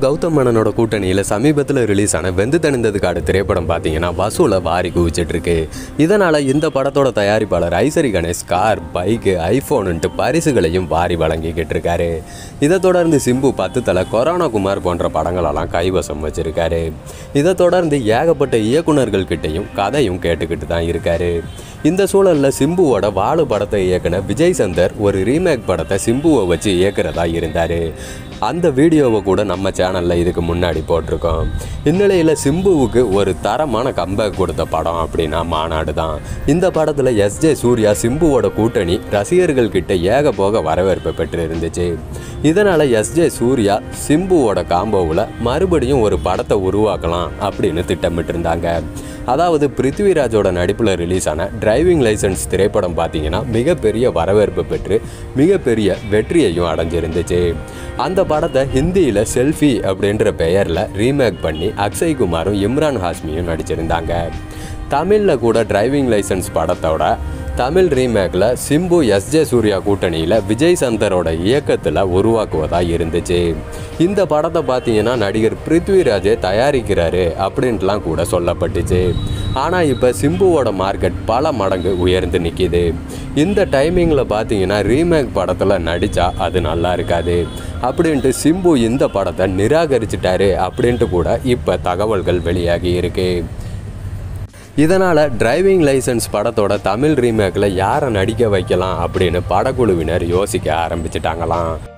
கௌதம் மேனனோட கூட்டணியில் சமீபத்தில் ரிலீஸ் ஆன வெந்து தணிந்தது காடு திரைப்படம் பார்த்தீங்கன்னா வசூலை வாரி குவிச்சிட்டு இருக்கு இதனால் இந்த படத்தோட தயாரிப்பாளர் ஐசரி கணேஷ் கார் பைக்கு ஐஃபோனுன்ட்டு பரிசுகளையும் வாரி வழங்கிக்கிட்டு இருக்காரு இதை தொடர்ந்து சிம்பு பத்து தலை கொரோனா குமார் போன்ற படங்களெல்லாம் கைவசம் வச்சிருக்காரு இதை தொடர்ந்து ஏகப்பட்ட இயக்குனர்கள் கிட்டையும் கதையும் கேட்டுக்கிட்டு தான் இருக்காரு இந்த சூழலில் சிம்புவோட வாழு படத்தை இயக்குன விஜய் சந்தர் ஒரு ரீமேக் படத்தை சிம்புவை வச்சு இயக்குறதா இருந்தார் அந்த வீடியோவை கூட நம்ம சேனலில் இதுக்கு முன்னாடி போட்டிருக்கோம் இந்நிலையில் சிம்புவுக்கு ஒரு தரமான கம்பேக் கொடுத்த படம் அப்படின்னா மாநாடு தான் இந்த படத்தில் எஸ்ஜே சூர்யா சிம்புவோட கூட்டணி ரசிகர்கள் கிட்ட ஏக போக வரவேற்பு பெற்று இருந்துச்சு இதனால் எஸ்ஜே சூர்யா சிம்புவோட காம்போவில் மறுபடியும் ஒரு படத்தை உருவாக்கலாம் அப்படின்னு திட்டமிட்டு இருந்தாங்க அதாவது பிருத்விராஜோட நடிப்பில் ரிலீஸ் ஆன டிரைவிங் லைசன்ஸ் திரைப்படம் பார்த்தீங்கன்னா மிகப்பெரிய வரவேற்பு பெற்று மிகப்பெரிய வெற்றியையும் அடைஞ்சிருந்துச்சு அந்த படத்தை ஹிந்தியில் செல்ஃபி அப்படின்ற பெயரில் ரீமேக் பண்ணி அக்ஷய் குமாரும் இம்ரான் ஹாஸ்மியும் நடிச்சிருந்தாங்க தமிழில் கூட டிரைவிங் லைசன்ஸ் படத்தோட தமிழ் ரீமேக்கில் சிம்பு எஸ்ஜே சூர்யா கூட்டணியில் விஜய் சந்தரோட இயக்கத்தில் உருவாக்குவதாக இருந்துச்சு இந்த படத்தை பார்த்தீங்கன்னா நடிகர் பிருத்விராஜே தயாரிக்கிறாரு அப்படின்ட்டுலாம் கூட சொல்லப்பட்டுச்சு ஆனால் இப்போ சிம்புவோட மார்க்கெட் பல மடங்கு உயர்ந்து நிற்கிது இந்த டைமிங்கில் பார்த்தீங்கன்னா ரீமேக் படத்தில் நடித்தா அது நல்லா இருக்காது அப்படின்ட்டு சிம்பு இந்த படத்தை நிராகரிச்சிட்டாரு அப்படின்ட்டு கூட இப்போ தகவல்கள் வெளியாகி இருக்கு இதனால் டிரைவிங் லைசன்ஸ் படத்தோட தமிழ் ரீமேக்கில் யாரை நடிக்க வைக்கலாம் அப்படின்னு படக்குழுவினர் யோசிக்க ஆரம்பிச்சிட்டாங்களாம்